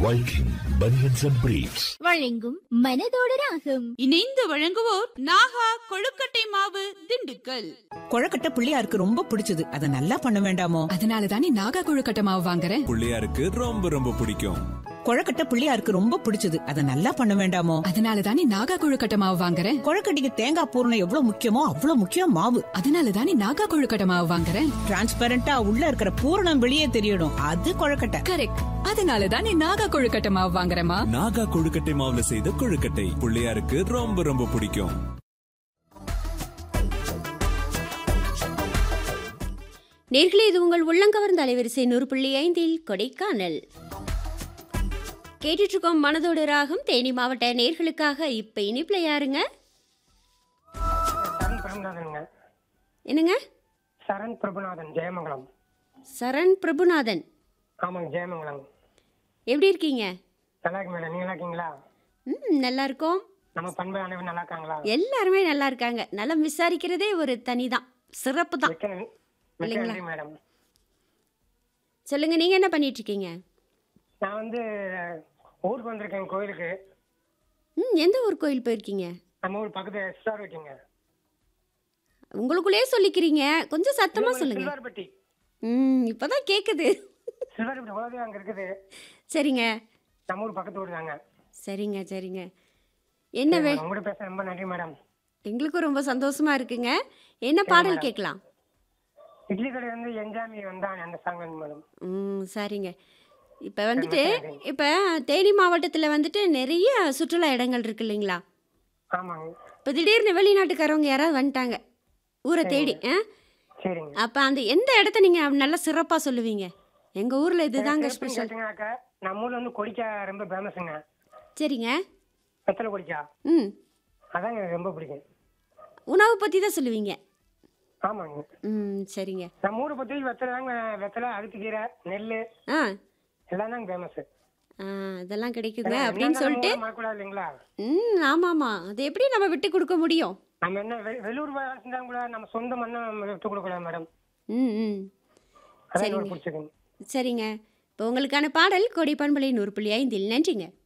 Viking Bunions and Briefs. வழங்கும் மனதோடு ராகம் இணைந்து வழங்குவோர் நாகா கொழுக்கட்டை மாவு திண்டுக்கல் கொழக்கட்டை பிள்ளையாருக்கு ரொம்ப பிடிச்சது அத நல்லா பண்ண வேண்டாமோ அதனால தானே நாகா கொழுக்கட்டை மாவு வாங்குறேன் பிள்ளையாருக்கு ரொம்ப ரொம்ப பிடிக்கும் கொழக்கட்டை பிள்ளையாருக்கு ரொம்ப பிடிச்சது அத நல்லா பண்ண வேண்டாமோ அதனால தானே நாகா கொழுக்கட்டை மாவு வாங்குறேன் கொழக்கட்டைக்கு தேங்காய் பூரணம் எவ்வளவு முக்கியமோ அவ்வளவு முக்கியம் மாவு அதனால தானே நாகா கொழுக்கட்டை மாவு வாங்குறேன் டிரான்ஸ்பரண்டா உள்ள இருக்கிற பூரணம் வெளியே தெரியணும் அது கொழக்கட்டை கரெக்ட் அதனால தானே நாகா கொழுக்கட்டை மாவு வாங்குறேமா நாகா கொழுக்கட்டை மாவுல செய்த கொழுக்கட்டை பிள்ளையாருக்கு ரொம்ப ரொம்ப பிடிக்கும் நேர்களே இது உங்கள் உள்ளங்கவர்ந்த அலைவரிசை நூறு புள்ளி ஐந்தில் கொடைக்கானல் கேட்டுட்டு இருக்கோம் மனதோடு ராகம் தேனி மாவட்ட நேர்களுக்காக இப்ப இனிப்புல யாருங்க சரண் பிரபுநாதனுங்க என்னங்க சரண் பிரபுநாதன் ஜெயமங்கலம் சரண் பிரபுநாதன் ஆமாங்க ஜெயமங்கலம் எப்படி இருக்கீங்க நல்லா இருக்கு மேடம் நீங்க நல்லா இருக்கீங்களா ம் நல்லா இருக்கோம் நம்ம பண்பு அனைவரும் நல்லா இருக்காங்களா எல்லாருமே நல்லா இருக்காங்க நலம் விசாரிக்கிறதே ஒரு தனிதான் சிறப்பு தான் மிக்க நன்றி. மிக்க இல்லைங்களா? நன்றி மேடம் சொல்லுங்க நீங்க என்ன பண்ணிட்டு இருக்கீங்க நான் வந்து ஊருக்கு வந்திருக்கேன் கோயிலுக்கு ம் எந்த ஊர் கோயில் போயிருக்கீங்க நம்ம ஊர் பக்கத்து எஸ்ஆர் வெட்டிங்க உங்களுக்குள்ளேயே சொல்லிக்கிறீங்க கொஞ்சம் சத்தமா சொல்லுங்க சில்வார்பட்டி ம் இப்பதான் கேக்குது சில்வார்பட்டி உலகம் அங்க இருக்குது சரிங்க நம்ம ஊர் பக்கத்து ஊர் தாங்க சரிங்க சரிங்க என்ன வே உங்கள்கிட்ட பேச ரொம்ப நன்றி மேடம் எங்களுக்கும் ரொம்ப சந்தோஷமா இருக்குங்க என்ன பாடல் கேட்கலாம் இட்லி கடை வந்து என்ஜாமி வந்தான் அந்த சாங் வந்து மேடம் ம் சரிங்க இப்போ வந்துட்டு இப்போ தேனி மாவட்டத்தில் வந்துட்டு நிறைய சுற்றுலா இடங்கள் இருக்கு இல்லைங்களா ஆமாங்க இப்போ திடீர்னு வெளிநாட்டுக்காரவங்க யாராவது வந்துட்டாங்க ஊரை தேடி ஆ சரிங்க அப்போ அந்த எந்த இடத்த நீங்கள் நல்லா சிறப்பாக சொல்லுவீங்க எங்கள் ஊரில் இதுதாங்க சிறப்புன்னு ஸ்பெஷல் கேட்டீங்கன்னாக்கா நம்ம ஊர்ல வந்து கொடிக்கா ரொம்ப ஃபேமஸுங்க சரிங்க வெத்தலை கொடிக்கா ம் அதாங்க எனக்கு ரொம்ப பிடிக்கும் உணவை பற்றி தான் சொல்லுவீங்க ஆமாங்க ம் சரிங்க நம்ம ஊரை பத்தி வெத்தலை தாங்க வெத்தலை அழுத்துக்கீரை நெல் ஆ எல்லாம் தாங்க ஃபேமஸ் ஆ இதெல்லாம் கிடைக்குங்க அப்படின்னு சொல்லிட்டு மறக்கூடாது இல்லைங்களா ம் ஆமாம்மா அது எப்படி நம்ம விட்டு கொடுக்க முடியும் நம்ம என்ன வெ- வெளியூர் வேலை செஞ்சா கூட நம்ம சொந்த மண்ணை நம்ம விட்டு கொடுக்கலாம் மேடம் ம் ம் அதான் சரிங்க. எனக்கு பிடிச்சிருக்கு சரிங்க இப்போ உங்களுக்கான பாடல் கொடி பண்பலை நூறு புள்ளி ஐந்தில் நன்றிங்க